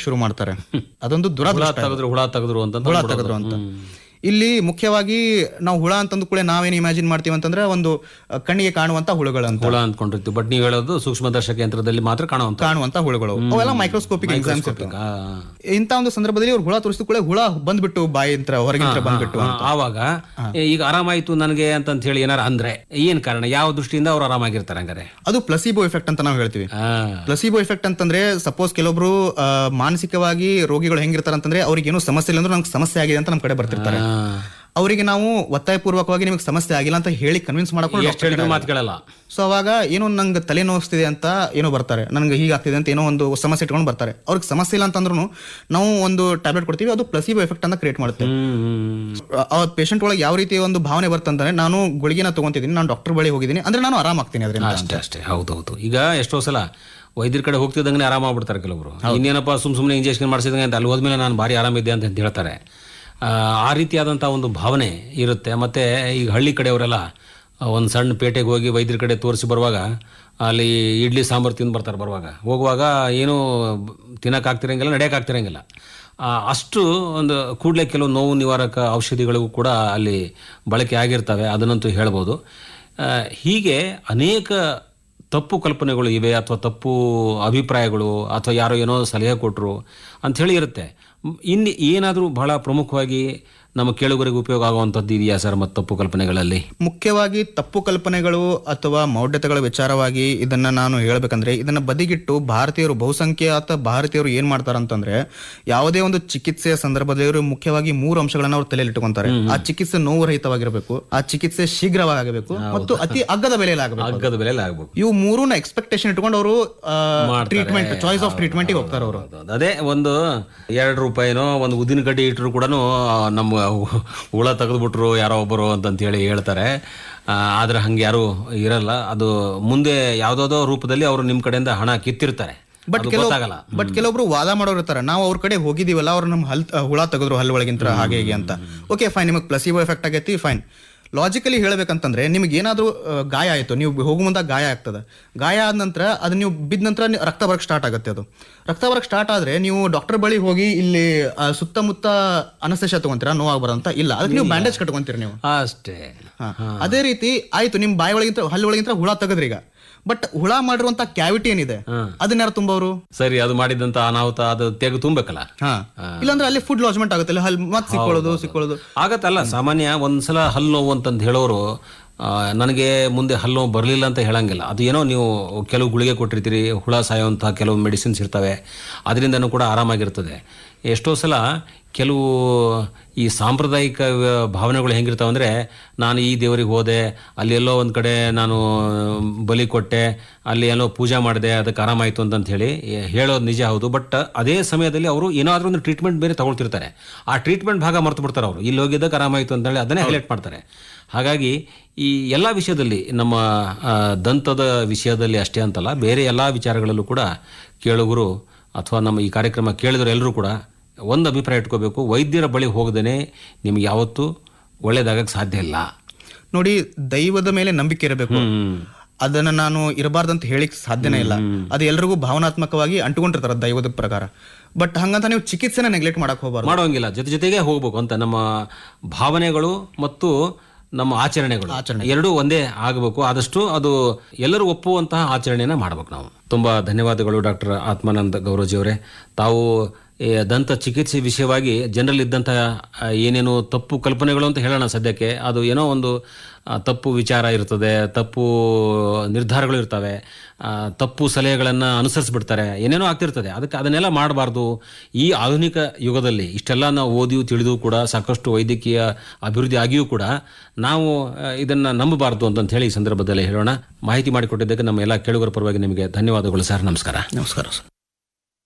ಶುರು ಮಾಡ್ತಾರೆ ಅದೊಂದು ಹುಳ ದುರದೃಷ್ಟ ತೆಗೆದ್ರು ಹುಳ ತೆಗೆದ್ರು ಅಂತ ಹುಳ ತೆಗೆದ್ರು ಅಂತ ಇಲ್ಲಿ ಮುಖ್ಯವಾಗಿ ನಾವು ಹುಳ ಅಂತಂದ ಕೂಡ ನಾವೇನು ಇಮ್ಯಾಜಿನ್ ಮಾಡ್ತೀವಿ ಅಂತಂದ್ರೆ ಒಂದು ಅ, ಕಣ್ಣಿಗೆ ಕಾಣುವಂತ ಹುಳುಗಳಂತ ಹುಳ ಅಂದ್ಕೊಂಡಿರ್ತೀವಿ ಬಟ್ ನೀವು ಹೇಳೋದು ಸೂಕ್ಷ್ಮದರ್ಶಕ ಯಂತ್ರದಲ್ಲಿ ಮಾತ್ರ ಕಾಣುವಂತ ಕಾಣುವಂತ ಹುಳುಗಳು ಅವೆಲ್ಲ ಮೈಕ್ರೋಸ್ಕೋಪಿಕ್ ಎಕ್ಸಾಮ್ಸ್ ಇರ್ತವೆ ಇಂಥ ಒಂದು ಸಂದರ್ಭದಲ್ಲಿ ಅವ್ರು ಹುಳ ತೋರಿಸಿದ ಕೂಡ ಹುಳ ಬಂದ್ಬಿಟ್ಟು ಬಾಯಿ ಅಂತ ಹೊರಗಿಂತ ಬಂದ್ಬಿಟ್ಟು ಆವಾಗ ಈಗ ಆರಾಮಾಯ್ತು ನನಗೆ ಅಂತ ಹೇಳಿ ಏನಾರ ಅಂದ್ರೆ ಏನ್ ಕಾರಣ ಯಾವ ದೃಷ್ಟಿಯಿಂದ ಅವ್ರು ಆರಾಮಾಗಿರ್ತಾರೆ ಹಂಗಾರೆ ಅದು ಪ್ಲಸಿಬೋ ಎಫೆಕ್ಟ್ ಅಂತ ನಾವು ಹೇಳ್ತೀವಿ ಆ, ಪ್ಲಸಿಬೋ ಎಫೆಕ್ಟ್ ಅಂತಂದ್ರೆ ಸಪೋಸ್ ಕೆಲವೊಬ್ರು ಆ, ಮಾನಸಿಕವಾಗಿ ರೋಗಿಗಳು ಹೆಂಗಿರ್ತಾರೆ ಅಂತಂದ್ರೆ ಅವ್ರಿಗೆ ಏನೂ ಸಮಸ್ಯೆ ಇಲ್ಲ ಅಂದ್ರೆ ನಮ್ಗೆ ಸಮಸ್ಯೆ ಆಗಿದೆ ಅಂತ ನಮ್ಮ ಕಡೆ ಬರ್ತಿರ್ತಾರೆ ಆ, ಅವರಿಗೆ ನಾವು ಒತ್ತಾಯಪೂರ್ವಕವಾಗಿ ನಿಮಗೆ ಸಮಸ್ಯೆ ಆಗಿಲ್ಲ ಅಂತ ಹೇಳಿ ಕನ್ವಿನ್ಸ್ ಮಾಡ್ಕೊಂಡು ಎಷ್ಟ್ ಹೇಳಿದ್ರು ಮಾತು ಕೇಳಲ್ಲ ಸೊ ಅವಾಗ ಏನೋ ನಂಗೆ ತಲೆ ನೋವಿಸ್ತಿದೆ ಅಂತ ಏನೋ ಬರ್ತಾರೆ ನನಗೆ ಹೀಗಾಗ್ತಿದೆ ಅಂತ ಏನೋ ಒಂದು ಸಮಸ್ಯೆ ಇಟ್ಕೊಂಡು ಬರ್ತಾರೆ ಅವ್ರಿಗೆ ಸಮಸ್ಯೆ ಇಲ್ಲ ಅಂತಂದ್ರೂ ನಾವು ಒಂದು ಟ್ಯಾಬ್ಲೆಟ್ ಕೊಡ್ತೀವಿ ಅದು ಪ್ಲಸಿಬೋ ಎಫೆಕ್ಟ್ ಅಂತ ಕ್ರಿಯೇಟ್ ಮಾಡುತ್ತೆ ಹ್ಮ್ ಆ ಪೇಷಂಟ್ ಒಳಗೆ ಯಾವ ರೀತಿ ಒಂದು ಭಾವನೆ ಬರ್ತಂದ್ರೆ ನಾನು ಗುಳಿಗೆನ ತಗೊಂತಿದ್ದೀನಿ ನಾನು ಡಾಕ್ಟರ್ ಬಳಿ ಹೋಗಿದ್ದೀನಿ ಅಂದ್ರೆ ನಾನು ಆರಾಮಾಗ್ತೀನಿ ಅದರಿಂದ ಅಷ್ಟೇ ಅಷ್ಟೇ ಹೌದೌದು ಈಗ ಎಷ್ಟೋ ಸಲ ವೈದ್ಯರ ಕಡೆ ಹೋಗ್ತಿದ್ದಂಗೆ ಆರಾಮಾಗ್ಬಿಡ್ತಾರೆ ಕೆಲವರು ಇನ್ನೇನಪ್ಪ ಸುಮ್ ಸುಮ್ಮನೆ ಇಂಜೆಕ್ಷನ್ ಮಾಡಿಸಿದಂಗೆ ಅಂತ ಅಲ್ಲಿ ಹೋದ್ಮೇಲೆ ನಾನು ಭಾರಿ ಆರಾಮಿದ್ದೆ ಅಂತ ಹೇಳ್ತಾರೆ ಆ, ಆ ರೀತಿಯಾದಂಥ ಒಂದು ಭಾವನೆ ಇರುತ್ತೆ ಮತ್ತೆ ಈಗ ಹಳ್ಳಿ ಕಡೆಯವರೆಲ್ಲ ಒಂದು ಸಣ್ಣ ಪೇಟೆಗೆ ಹೋಗಿ ವೈದ್ಯರ ಕಡೆ ತೋರಿಸಿ ಬರುವಾಗ ಅಲ್ಲಿ ಇಡ್ಲಿ ಸಾಂಬಾರು ತಿಂದು ಬರ್ತಾರೆ ಬರುವಾಗ ಹೋಗುವಾಗ ಏನೂ ತಿನ್ನೋಕ್ಕಾಗ್ತಿರಂಗಿಲ್ಲ ನಡೆಯೋಕ್ಕಾಗ್ತಿರಂಗಿಲ್ಲ ಆ, ಅಷ್ಟು ಒಂದು ಕೂಡಲೇ ಕೆಲವು ನೋವು ನಿವಾರಕ ಔಷಧಿಗಳಿಗೂ ಕೂಡ ಅಲ್ಲಿ ಬಳಕೆ ಆಗಿರ್ತವೆ ಅದನ್ನಂತೂ ಹೇಳ್ಬೋದು ಆ, ಹೀಗೆ ಅನೇಕ ತಪ್ಪು ಕಲ್ಪನೆಗಳು ಇವೆ ಅಥವಾ ತಪ್ಪು ಅಭಿಪ್ರಾಯಗಳು ಅಥವಾ ಯಾರೋ ಏನೋ ಸಲಹೆ ಕೊಟ್ಟರು ಅಂಥೇಳಿ ಇರುತ್ತೆ ಮ್, ಇನ್ನು ಏನಾದರೂ ಬಹಳ ಪ್ರಮುಖವಾಗಿ ನಮ್ಮ ಕೇಳುಗರಿಗೆ ಉಪಯೋಗ ಆಗುವಂಥದ್ದು ಇದೆಯಾ ಸರ್ ಮತ್ತು ತಪ್ಪು ಕಲ್ಪನೆಗಳಲ್ಲಿ ಮುಖ್ಯವಾಗಿ ತಪ್ಪು ಕಲ್ಪನೆಗಳು ಅಥವಾ ಮೌಢ್ಯತೆಗಳ ವಿಚಾರವಾಗಿ ಇದನ್ನ ನಾನು ಹೇಳ್ಬೇಕಂದ್ರೆ ಇದನ್ನ ಬದಿಗಿಟ್ಟು ಭಾರತೀಯರು ಬಹುಸಂಖ್ಯಾತ ಭಾರತೀಯರು ಏನ್ ಮಾಡ್ತಾರಂತಂದ್ರೆ ಯಾವುದೇ ಒಂದು ಚಿಕಿತ್ಸೆಯ ಸಂದರ್ಭದಲ್ಲಿ ಇವರು ಮುಖ್ಯವಾಗಿ ಮೂರು ಅಂಶಗಳನ್ನ ಅವ್ರು ತಲೆಯಲ್ಲಿ ಇಟ್ಕೊಂತಾರೆ ಆ ಚಿಕಿತ್ಸೆ ನೋವು ರಹಿತವಾಗಿರಬೇಕು ಆ ಚಿಕಿತ್ಸೆ ಶೀಘ್ರವಾಗಬೇಕು ಮತ್ತು ಅತಿ ಅಗ್ಗದ ಬೆಲೆಯಲ್ಲಿ ಆಗಬೇಕು ಅಗ್ಗದ ಬೆಲೆಯಲ್ಲಿ ಆಗ್ಬೇಕು ಇವು ಮೂರನ್ನ ಎಕ್ಸ್ಪೆಕ್ಟೇಷನ್ ಇಟ್ಕೊಂಡು ಅವರು ಟ್ರೀಟ್ಮೆಂಟ್ ಚಾಯ್ಸ್ ಆಫ್ ಟ್ರೀಟ್ಮೆಂಟ್ಗೆ ಹೋಗ್ತಾರೆ ಅವರು ಹೌದು. ಅದೇ ಒಂದು ಎರಡು ರೂಪಾಯಿನೋ ಒಂದು ಉದ್ದಿನ ಕಡ್ಡಿ ಇಟ್ಟರು ಕೂಡ ನಮ್ಮ ಹುಳ ತೆಗೆದ್ಬಿಟ್ರು ಯಾರೋ ಒಬ್ಬರು ಅಂತಂತ ಹೇಳಿ ಹೇಳ್ತಾರೆ ಆ, ಆದ್ರೆ ಹಂಗೆ ಯಾರು ಇರಲ್ಲ ಅದು ಮುಂದೆ ಯಾವುದಾದೋ ರೂಪದಲ್ಲಿ ಅವರು ನಿಮ್ಮ ಕಡೆಯಿಂದ ಹಣ ಕಿತ್ತಿರ್ತಾರೆ ಬಟ್ ಅದು ಕೆಲವು ಗೊತ್ತಾಗಲ್ಲ ಬಟ್ ಕೆಲವೊಬ್ರು ವಾದ ಮಾಡೋರು ಇರ್ತಾರೆ ನಾವು ಅವ್ರ ಕಡೆ ಹೋಗಿದೀವಲ್ಲ ಅವ್ರು ನಮ್ಮ ಹಲ್ ಹುಳ ತೆಗೆದ್ರು ಹಲ್ಲು ಒಳಗಿಂತ ಹಾಗೆ ಹೀಗೆ ಅಂತ ಓಕೆ ಫೈನ್ ನಿಮಗೆ ಪ್ಲಸಿಬೋ ಎಫೆಕ್ಟ್ ಆಗೈತಿ ಫೈನ್ ಲಾಜಿಕಲಿ ಹೇಳ್ಬೇಕಂತಂದ್ರೆ ನಿಮ್ಗೆ ಏನಾದರೂ ಗಾಯ ಆಯಿತು ನೀವು ಹೋಗೋ ಮುಂದೆ ಗಾಯ ಆಗ್ತದೆ ಗಾಯ ಆದ ನಂತರ ಅದು ನೀವು ಬಿದ್ದ ನಂತರ ನಿ- ರಕ್ತ ಬರಕ್ಕೆ ಸ್ಟಾರ್ಟ್ ಆಗುತ್ತೆ ಅದು ರಕ್ತ ಬರಕ್ಕೆ ಸ್ಟಾರ್ಟ್ ಆದ್ರೆ ನೀವು ಡಾಕ್ಟರ್ ಬಳಿ ಹೋಗಿ ಇಲ್ಲಿ ಆ, ಸುತ್ತಮುತ್ತ ಅನಸ್ತೇಶ ತಗೊಂತೀರಾ ನೋವಾಗ್ಬಾರಂತ ಇಲ್ಲ ಅದಕ್ಕೆ ನೀವು ಬ್ಯಾಂಡೇಜ್ ಕಟ್ಕೊಂತೀರಿ ನೀವು ಅಷ್ಟೇ ಹಾ. ಅದೇ ರೀತಿ ಆಯ್ತು ನಿಮ್ ಬಾಯಿ ಒಳಗಿಂತ ಹಲ್ಲು ಒಳಗಿಂತ ಹುಳ ತೆಗದ್ರಿ ಈಗ ಬಟ್ ಹುಳ ಮಾಡಿರುವಂತ ಕ್ಯಾವಿಟಿ ಏನಿದೆ ಅದನ್ನ ಯಾರು ತುಂಬವರು ಸರಿ ಅದು ಮಾಡಿದಂತ ಅನಾಹುತ ಅದು ತೆಗೆದು ತುಂಬಬೇಕಲ್ಲ ಹಾ ಇಲ್ಲಾಂದ್ರೆ ಅಲ್ಲಿ ಫುಡ್ ಲಾಜ್ಮೆಂಟ್ ಆಗುತ್ತೆ ಅಲ್ಲಿ ಹಲ್ ಮತ್ತೆ ಸಿಕ್ಕೊಳ್ಳೋದು ಸಿಕ್ಕೊಳ್ಳೋದು ಆಗತ್ತಲ್ಲ ಸಾಮಾನ್ಯ ಒಂದ್ಸಲ ಹಲ್ಲು ನೋವು ಅಂತಂದು ಹೇಳೋರು ಆ, ನನಗೆ ಮುಂದೆ ಹಲ್ಲು ನೋವು ಬರಲಿಲ್ಲ ಅಂತ ಹೇಳಂಗಿಲ್ಲ ಅದು ಏನೋ ನೀವು ಕೆಲವು ಗುಳಿಗೆ ಕೊಟ್ಟಿರ್ತೀರಿ ಹುಳ ಸಾಯುವಂತಹ ಕೆಲವು ಮೆಡಿಸಿನ್ಸ್ ಇರ್ತವೆ ಅದರಿಂದನೂ ಕೂಡ ಆರಾಮಾಗಿರ್ತದೆ ಎಷ್ಟೋ ಸಲ ಕೆಲವು ಈ ಸಾಂಪ್ರದಾಯಿಕ ವ್ಯ- ಭಾವನೆಗಳು ಹೆಂಗಿರ್ತಾವೆ ಅಂದರೆ ನಾನು ಈ ದೇವರಿಗೆ ಹೋದೆ ಅಲ್ಲಿ ಎಲ್ಲೋ ಒಂದು ಕಡೆ ನಾನು ಬಲಿ ಕೊಟ್ಟೆ ಅಲ್ಲಿ ಎಲ್ಲೋ ಪೂಜೆ ಮಾಡಿದೆ ಅದಕ್ಕೆ ಆರಾಮಾಯಿತು ಅಂತಂತ ಹೇಳಿ ಏ- ಹೇಳೋದು ನಿಜ ಹೌದು ಬಟ್ ಅದೇ ಸಮಯದಲ್ಲಿ ಅವರು ಏನಾದರೂ ಒಂದು ಟ್ರೀಟ್ಮೆಂಟ್ ಬೇರೆ ತಗೊಳ್ತಿರ್ತಾರೆ ಆ ಟ್ರೀಟ್ಮೆಂಟ್ ಭಾಗ ಮರ್ತು ಬಿಡ್ತಾರೆ ಅವರು ಇಲ್ಲಿ ಹೋಗಿದ್ದಕ್ಕೆ ಆರಾಮಾಯಿತು ಅಂತೇಳಿ ಅದನ್ನೇ ಹೈಲೈಟ್ ಮಾಡ್ತಾರೆ ಹಾಗಾಗಿ ಈ ಎಲ್ಲ ವಿಷಯದಲ್ಲಿ ನಮ್ಮ ಆ, ದಂತದ ವಿಷಯದಲ್ಲಿ ಅಷ್ಟೇ ಅಂತಲ್ಲ ಬೇರೆ ಎಲ್ಲ ವಿಚಾರಗಳಲ್ಲೂ ಕೂಡ ಕೇಳುಗರು ಅಥವಾ ನಮ್ಮ ಈ ಕಾರ್ಯಕ್ರಮ ಕೇಳಿದ್ರು ಎಲ್ಲರೂ ಕೂಡ ಒಂದು ಅಭಿಪ್ರಾಯ ಇಟ್ಕೋಬೇಕು ವೈದ್ಯರ ಬಳಿ ಹೋಗದೇನೆ ನಿಮ್ಗೆ ಯಾವತ್ತೂ ಒಳ್ಳೇದಾಗಕ್ಕೆ ಸಾಧ್ಯ ಇಲ್ಲ ನೋಡಿ ದೈವದ ಮೇಲೆ ನಂಬಿಕೆ ಇರಬೇಕು ಹ್ಮ್. ಅದನ್ನ ನಾನು ಇರಬಾರ್ದಂತ ಹೇಳಿಕ್ ಸಾಧ್ಯನೇ ಇಲ್ಲ ಅದು ಎಲ್ರಿಗೂ ಭಾವನಾತ್ಮಕವಾಗಿ ಅಂಟುಕೊಂಡಿರ್ತಾರ ದೈವದ ಪ್ರಕಾರ ಬಟ್ ಹಂಗಂತ ನೀವು ಚಿಕಿತ್ಸೆನ ನೆಗ್ಲೆಕ್ಟ್ ಮಾಡಕ್ ಹೋಗ್ಬಾರ್ದು ಮಾಡೋಂಗಿಲ್ಲ ಜೊತೆ ಜೊತೆಗೆ ಹೋಗ್ಬೇಕು ಅಂತ ನಮ್ಮ ಭಾವನೆಗಳು ಮತ್ತು ನಮ್ಮ ಆಚರಣೆಗಳು ಎರಡೂ ಒಂದೇ ಆಗಬೇಕು ಆದಷ್ಟು ಅದು ಎಲ್ಲರೂ ಒಪ್ಪುವಂತಹ ಆಚರಣೆನ ಮಾಡ್ಬೇಕು ನಾವು ತುಂಬಾ ಧನ್ಯವಾದಗಳು ಡಾಕ್ಟರ್ ಆತ್ಮಾನಂದ ಗೌರಜಿ ಅವರೇ ತಾವು ಈ ದಂತ ಚಿಕಿತ್ಸೆ ವಿಷಯವಾಗಿ ಜನರಲ್ಲಿ ಇದ್ದಂತಹ ಆ, ಏನೇನು ತಪ್ಪು ಕಲ್ಪನೆಗಳು ಅಂತ ಹೇಳೋಣ ಸದ್ಯಕ್ಕೆ ಅದು ಏನೋ ಒಂದು ಆ, ತಪ್ಪು ವಿಚಾರ ಇರ್ತದೆ ತಪ್ಪು ನಿರ್ಧಾರಗಳು ಇರ್ತವೆ ಆ, ತಪ್ಪು ಸಲಹೆಗಳನ್ನು ಅನುಸರಿಸ್ಬಿಡ್ತಾರೆ ಏನೇನೋ ಆಗ್ತಿರ್ತದೆ ಅದಕ್ಕೆ ಅದನ್ನೆಲ್ಲ ಮಾಡಬಾರ್ದು ಈ ಆಧುನಿಕ ಯುಗದಲ್ಲಿ ಇಷ್ಟೆಲ್ಲ ನಾವು ಓದಿಯೂ ತಿಳಿದು ಕೂಡ ಸಾಕಷ್ಟು ವೈದ್ಯಕೀಯ ಅಭಿವೃದ್ಧಿ ಆಗಿಯೂ ಕೂಡ ನಾವು ಆ, ಇದನ್ನ ನಂಬಬಾರ್ದು ಅಂತಂತ ಹೇಳಿ ಈ ಸಂದರ್ಭದಲ್ಲಿ ಹೇಳೋಣ ಮಾಹಿತಿ ಮಾಡಿಕೊಟ್ಟಿದ್ದಕ್ಕೆ ನಮ್ಮ ಎಲ್ಲ ಕೇಳುಗರ ಪರವಾಗಿ ನಿಮಗೆ ಧನ್ಯವಾದಗಳು ಸರ್ ನಮಸ್ಕಾರ ನಮಸ್ಕಾರ ಸರ್